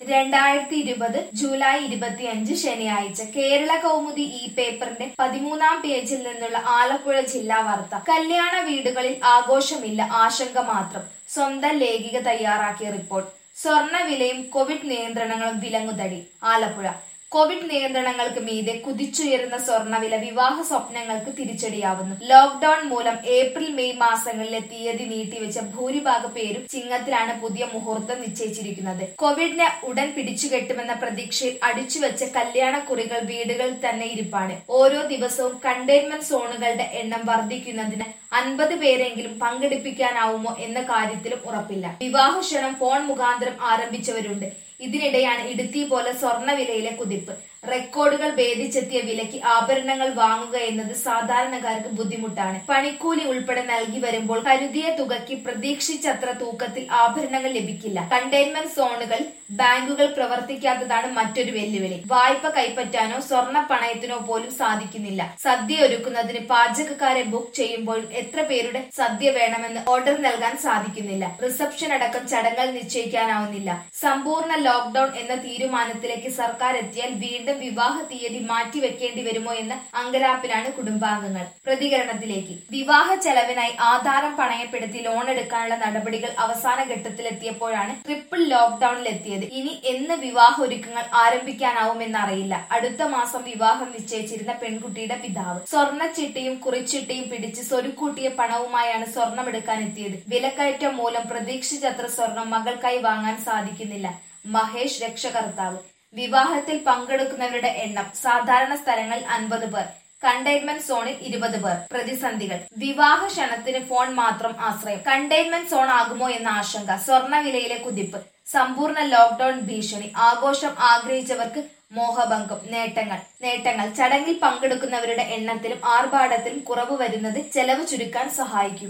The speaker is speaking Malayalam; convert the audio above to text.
രണ്ടായിരത്തി ഇരുപത് ജൂലൈ ഇരുപത്തിയഞ്ച് ശനിയാഴ്ച കേരള കൗമുദി ഈ പേപ്പറിന്റെ പതിമൂന്നാം പേജിൽ നിന്നുള്ള ആലപ്പുഴ ജില്ലാ വാർത്ത കല്യാണ വീടുകളിൽ ആഘോഷമില്ല ആശങ്ക മാത്രം സ്വന്തം ലേഖിക തയ്യാറാക്കിയ റിപ്പോർട്ട് സ്വർണ്ണ വിലയും കോവിഡ് നിയന്ത്രണങ്ങളും വിലങ്ങുതടി ആലപ്പുഴ കോവിഡ് നിയന്ത്രണങ്ങൾക്ക് മീതെ കുതിച്ചുയരുന്ന സ്വർണ്ണവില വിവാഹ സ്വപ്നങ്ങൾക്ക് തിരിച്ചടിയാവുന്നു ലോക്ഡൌൺ മൂലം ഏപ്രിൽ മെയ് മാസങ്ങളിലെ തീയതി നീട്ടിവെച്ച ഭൂരിഭാഗ പേരും ചിങ്ങത്തിലാണ് പുതിയ മുഹൂർത്തം നിശ്ചയിച്ചിരിക്കുന്നത് കോവിഡിനെ ഉടൻ പിടിച്ചുകെട്ടുമെന്ന പ്രതീക്ഷയിൽ അടിച്ചുവെച്ച കല്യാണക്കുറികൾ വീടുകളിൽ തന്നെ ഇരിപ്പാണ് ഓരോ ദിവസവും കണ്ടെയ്ൻമെന്റ് സോണുകളുടെ എണ്ണം വർദ്ധിക്കുന്നതിന് അൻപത് പേരെങ്കിലും പങ്കെടുപ്പിക്കാനാവുമോ എന്ന കാര്യത്തിലും ഉറപ്പില്ല വിവാഹ ക്ഷണം ഫോൺ മുഖാന്തരം ആരംഭിച്ചവരുണ്ട് ഇതിനിടെയാണ് ഇടുത്തി പോലെ സ്വർണ്ണവിലയിലെ കുതിപ്പ് റെക്കോർഡുകൾ ഭേദിച്ചെത്തിയ വിലയ്ക്ക് ആഭരണങ്ങൾ വാങ്ങുക എന്നത് സാധാരണക്കാർക്ക് ബുദ്ധിമുട്ടാണ് പണിക്കൂലി ഉൾപ്പെടെ നൽകി വരുമ്പോൾ കരുതിയ തുകയ്ക്ക് പ്രതീക്ഷിച്ചത്ര തൂക്കത്തിൽ ആഭരണങ്ങൾ ലഭിക്കില്ല കണ്ടെയ്ൻമെന്റ് സോണുകൾ ബാങ്കുകൾ പ്രവർത്തിക്കാത്തതാണ് മറ്റൊരു വെല്ലുവിളി വായ്പ കൈപ്പറ്റാനോ സ്വർണ്ണ പണയത്തിനോ പോലും സാധിക്കുന്നില്ല സദ്യ ഒരുക്കുന്നതിന് പാചകക്കാരെ ബുക്ക് ചെയ്യുമ്പോഴും എത്ര പേരുടെ സദ്യ വേണമെന്ന് ഓർഡർ നൽകാൻ സാധിക്കുന്നില്ല റിസപ്ഷൻ അടക്കം ചടങ്ങുകൾ നിശ്ചയിക്കാനാവുന്നില്ല സമ്പൂർണ്ണ ലോക്ഡൌൺ എന്ന തീരുമാനത്തിലേക്ക് സർക്കാർ എത്തിയാൽ വീണ്ടും വിവാഹ തീയതി മാറ്റിവെക്കേണ്ടി വരുമോ എന്ന അങ്കരാപ്പിലാണ് കുടുംബാംഗങ്ങൾ പ്രതികരണത്തിലേക്ക് വിവാഹ ചെലവിനായി ആധാരം പണയപ്പെടുത്തി ലോൺ എടുക്കാനുള്ള നടപടികൾ അവസാന ഘട്ടത്തിലെത്തിയപ്പോഴാണ് ട്രിപ്പിൾ ലോക്ഡൌണിലെത്തിയത് ഇനി എന്ന് വിവാഹ ഒരുക്കങ്ങൾ ആരംഭിക്കാനാവുമെന്നറിയില്ല അടുത്ത മാസം വിവാഹം നിശ്ചയിച്ചിരുന്ന പെൺകുട്ടിയുടെ പിതാവ് സ്വർണ്ണച്ചിട്ടിയും കുറിച്ചിട്ടിയും പിടിച്ച് സ്വരുക്കൂട്ടിയ പണവുമായാണ് സ്വർണം എടുക്കാൻ എത്തിയത് വിലക്കയറ്റം മൂലം പ്രതീക്ഷിച്ചത്ര സ്വർണം മകൾക്കായി വാങ്ങാൻ സാധിക്കുന്നില്ല മഹേഷ് രക്ഷകർത്താവ് വിവാഹത്തിൽ പങ്കെടുക്കുന്നവരുടെ എണ്ണം സാധാരണ സ്ഥലങ്ങളിൽ അൻപത് പേർ കണ്ടെയ്ൻമെന്റ് സോണിൽ ഇരുപത് പേർ പ്രതിസന്ധികൾ വിവാഹ ക്ഷണത്തിന് ഫോൺ മാത്രം ആശ്രയം കണ്ടെയ്ൻമെന്റ് സോൺ ആകുമോ എന്ന ആശങ്ക സ്വർണ്ണവിലയിലെ കുതിപ്പ് സമ്പൂർണ്ണ ലോക്ഡൌൺ ഭീഷണി ആഘോഷം ആഗ്രഹിച്ചവർക്ക് മോഹഭംഗം നേട്ടങ്ങൾ നേട്ടങ്ങൾ ചടങ്ങിൽ പങ്കെടുക്കുന്നവരുടെ എണ്ണത്തിലും ആർഭാടത്തിലും കുറവ് വരുന്നത് ചെലവ് ചുരുക്കാൻ സഹായിക്കും